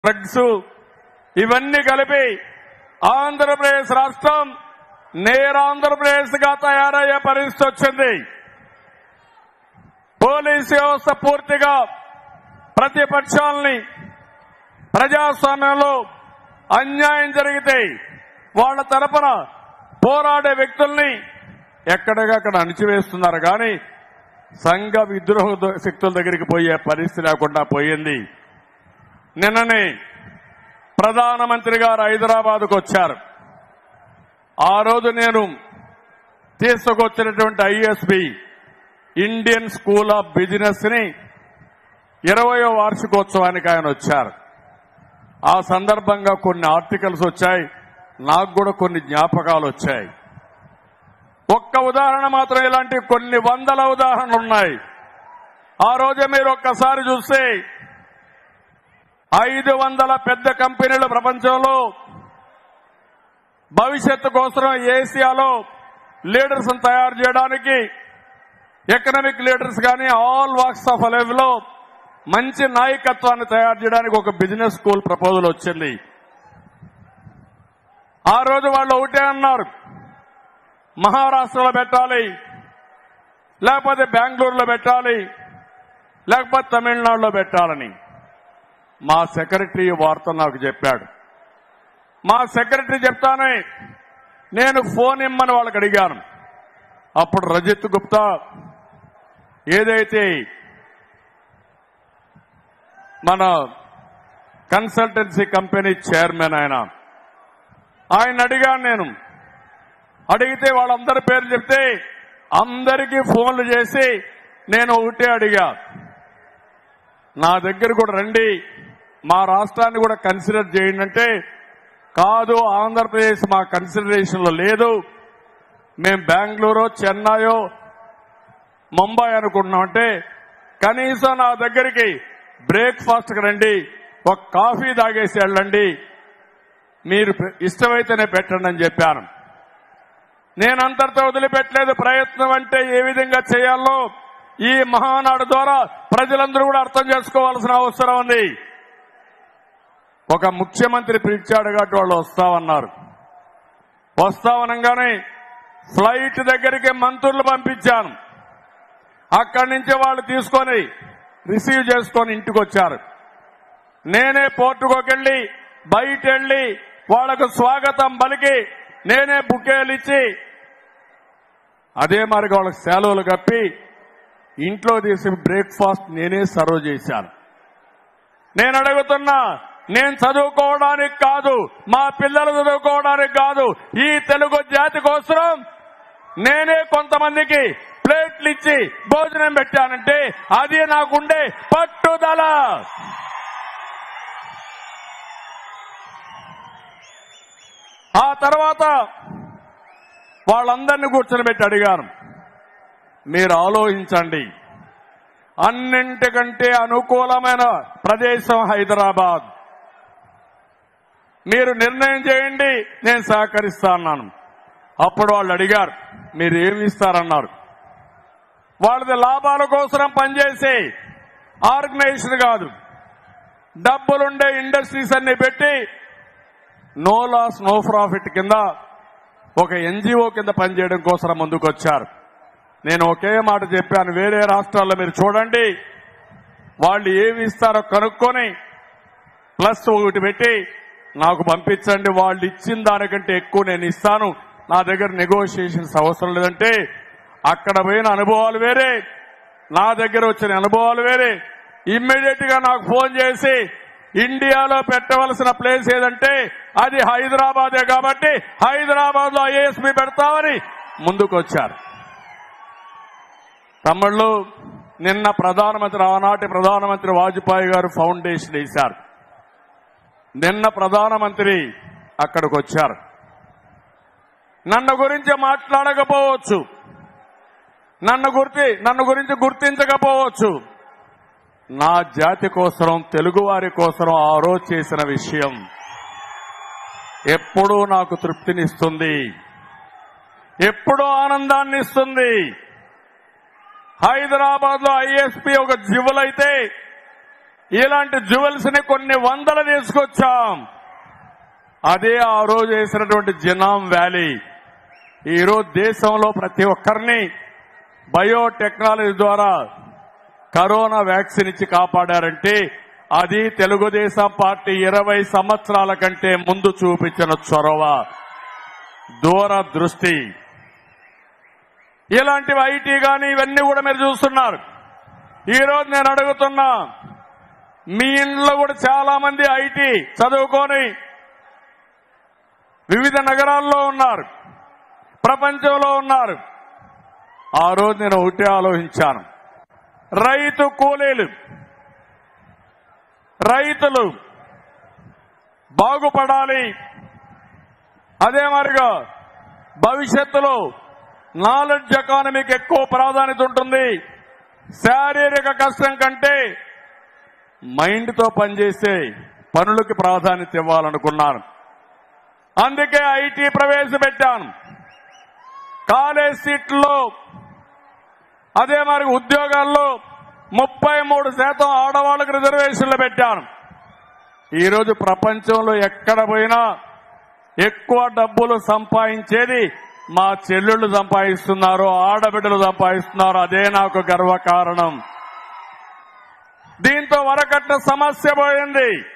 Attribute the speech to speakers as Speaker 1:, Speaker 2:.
Speaker 1: drugs ఇవన్నీ కలిపి ఆంధ్రప్రదేశ్ రాష్ట్రం నేరాంధ్రప్రదేశ్ గా తయారయ్యే పరిస్థితి వచ్చింది పోలీసు వ్యవస్థ పూర్తిగా ప్రతిపక్షాలని ప్రజాస్వామ్యంలో అన్యాయం జరిగితే వాళ్ళ తరపున పోరాడే వ్యక్తుల్ని ఎక్కడికక్కడ అణిచివేస్తున్నారు కానీ సంఘ విద్రోహ ద- శక్తుల దగ్గరికి పోయే పరిస్థితి లేకుండా పోయింది నిన్ననే ప్రధానమంత్రి గారు హైదరాబాద్కు వచ్చారు ఆ రోజు నేను తీసుకొచ్చినటువంటి ISB Indian school of business ని ఇరవయో వార్షికోత్సవానికి ఆయన వచ్చారు ఆ సందర్భంగా కొన్ని ఆర్టికల్స్ వచ్చాయి నాకు కూడా కొన్ని జ్ఞాపకాలు వచ్చాయి ఒక్క ఉదాహరణ మాత్రం ఇలాంటి కొన్ని వందల ఉదాహరణలు ఉన్నాయి ఆ రోజే మీరు ఒక్కసారి చూస్తే ఐదు వందల పెద్ద కంపెనీలు ప్రపంచంలో భవిష్యత్తు కోసం ఏసియాలో లీడర్స్ తయారు చేయడానికి ఎకనామిక్ లీడర్స్ కానీ ఆల్ వాక్స్ ఆఫ్ లైఫ్ లో మంచి నాయకత్వాన్ని తయారు చేయడానికి ఒక బిజినెస్ స్కూల్ ప్రపోజల్ వచ్చింది ఆ రోజు వాళ్ళు ఒకటే అన్నారు మహారాష్ట్రలో పెట్టాలి లేకపోతే బెంగళూరులో పెట్టాలి లేకపోతే తమిళనాడులో పెట్టాలని మా సెక్రటరీ ఈ వార్త నాకు చెప్పాడు మా సెక్రటరీ చెప్తానే నేను ఫోన్ ఇమ్మని వాళ్ళకి అడిగాను అప్పుడు రజిత్ గుప్తా ఏదైతే మన కన్సల్టెన్సీ కంపెనీ చైర్మన్ ఆయన ఆయన అడిగాను నేను అడిగితే వాళ్ళందరి పేర్లు చెప్తే అందరికీ ఫోన్లు చేసి నేను ఒకటే అడిగా నా దగ్గర కూడా రండి మా రాష్ట్రాన్ని కూడా కన్సిడర్ చేయండి అంటే కాదు ఆంధ్రప్రదేశ్ మా కన్సిడరేషన్ లో లేదు మేము బెంగళూరు చెన్నైయో ముంబై అనుకుంటున్నామంటే కనీసం నా దగ్గరికి బ్రేక్ఫాస్ట్ కి రండి ఒక కాఫీ తాగేసి వెళ్ళండి మీరు ఇష్టమైతేనే పెట్టండి అని చెప్పాను నేను అంతటితో వదిలిపెట్టలేదు ప్రయత్నం అంటే ఏ విధంగా చేయాలో ఈ మహానాడు ద్వారా ప్రజలందరూ కూడా అర్థం చేసుకోవాల్సిన అవసరం ఉంది ఒక ముఖ్యమంత్రి పిలిచాడు కాబట్టి వాళ్ళు వస్తామన్నారు వస్తామనగానే ఫ్లైట్ దగ్గరికి మంత్రులు పంపించాను అక్కడి నుంచి వాళ్ళు తీసుకొని రిసీవ్ చేసుకొని ఇంటికి వచ్చారు నేనే పోర్టుకోకెళ్ళి బయట వెళ్ళి వాళ్లకు స్వాగతం పలికి నేనే బుకేలు ఇచ్చి అదే మరి వాళ్ళకి సెలవులు కప్పి ఇంట్లో తీసి బ్రేక్ఫాస్ట్ నేనే సర్వ్ చేశాను నేను అడుగుతున్నా నేను చదువుకోవడానికి కాదు మా పిల్లలు చదువుకోవడానికి కాదు ఈ తెలుగు జాతి కోసం నేనే కొంతమందికి ప్లేట్లు ఇచ్చి భోజనం పెట్టానంటే అది నాకుండే పట్టుదల ఆ తర్వాత వాళ్ళందరినీ కూర్చొని పెట్టి అడిగాను మీరు ఆలోచించండి అన్నింటికంటే అనుకూలమైన ప్రదేశం హైదరాబాద్ మీరు నిర్ణయం చేయండి నేను సహకరిస్తా అన్నాను అప్పుడు వాళ్ళు అడిగారు మీరు ఏమి ఇస్తారన్నారు వాళ్ళది లాభాల కోసం పనిచేసే ఆర్గనైజేషన్ కాదు డబ్బులుండే ఇండస్ట్రీస్ అన్ని పెట్టి నో లాస్ నో ప్రాఫిట్ కింద ఒక ఎన్జిఓ కింద పనిచేయడం కోసం ముందుకు వచ్చారు నేను ఒకే మాట చెప్పాను వేరే రాష్ట్రాల్లో మీరు చూడండి వాళ్ళు ఏమి ఇస్తారో కనుక్కొని ప్లస్ ఒకటి పెట్టి నాకు పంపించండి వాళ్ళు ఇచ్చిన దానికంటే ఎక్కువ నేను ఇస్తాను నా దగ్గర నెగోషియేషన్స్ అవసరం లేదంటే అక్కడ పోయిన అనుభవాలు వేరే నా దగ్గర వచ్చిన అనుభవాలు వేరే ఇమ్మీడియట్ గా నాకు ఫోన్ చేసి ఇండియాలో పెట్టవలసిన ప్లేస్ ఏదంటే అది హైదరాబాదే కాబట్టి హైదరాబాద్ లో ఐఏఎస్బి పెడతామని ముందుకు వచ్చారు తమ్ముళ్ళు నిన్న ప్రధానమంత్రి ఆనాటి ప్రధానమంత్రి వాజ్పేయి గారు ఫౌండేషన్ వేశారు నిన్న ప్రధానమంత్రి అక్కడికి వచ్చారు నన్ను గురించి మాట్లాడకపోవచ్చు నన్ను గుర్తి నన్ను గురించి గుర్తించకపోవచ్చు నా జాతి కోసం తెలుగువారి కోసం ఆ రోజు చేసిన విషయం ఎప్పుడూ నాకు తృప్తినిస్తుంది ఎప్పుడూ ఆనందాన్ని ఇస్తుంది హైదరాబాద్ లో ఐఎస్పీ ఒక జివ్వులైతే ఇలాంటి జ్యువెల్స్ ని కొన్ని వందలు తీసుకొచ్చాం అదే ఆ రోజు వేసినటువంటి జినాం వ్యాలీ ఈ రోజు దేశంలో ప్రతి ఒక్కరిని బయోటెక్నాలజీ ద్వారా కరోనా వ్యాక్సిన్ ఇచ్చి కాపాడారంటే అది తెలుగుదేశం పార్టీ ఇరవై సంవత్సరాల కంటే ముందు చూపించిన చొరవ దూరదృష్టి ఇలాంటివి ఐటీ కానీ ఇవన్నీ కూడా మీరు చూస్తున్నారు ఈ రోజు నేను అడుగుతున్నా మీ ఇంట్లో కూడా చాలా మంది ఐటీ చదువుకొని వివిధ నగరాల్లో ఉన్నారు ప్రపంచంలో ఉన్నారు ఆ రోజు నేను ఒకటే ఆలోచించాను రైతు కూలీలు రైతులు బాగుపడాలి అదే మరిగా భవిష్యత్తులో నాలెడ్జ్ ఎకానమీకి ఎక్కువ ప్రాధాన్యత ఉంటుంది శారీరక కష్టం కంటే మైండ్ తో పనిచేసే పనులకి ప్రాధాన్యత ఇవ్వాలనుకున్నాను అందుకే ఐటీ ప్రవేశపెట్టాను కాలేజ్ సీట్లలో అదే మరి ఉద్యోగాల్లో ముప్పై మూడు శాతం ఆడవాళ్ళకు రిజర్వేషన్లు పెట్టాను ఈరోజు ప్రపంచంలో ఎక్కడ పోయినా ఎక్కువ డబ్బులు సంపాదించేది మా చెల్లెళ్ళు సంపాదిస్తున్నారు ఆడబిడ్డలు సంపాదిస్తున్నారు అదే నాకు గర్వకారణం దీంతో వరకట్న సమస్య పోయింది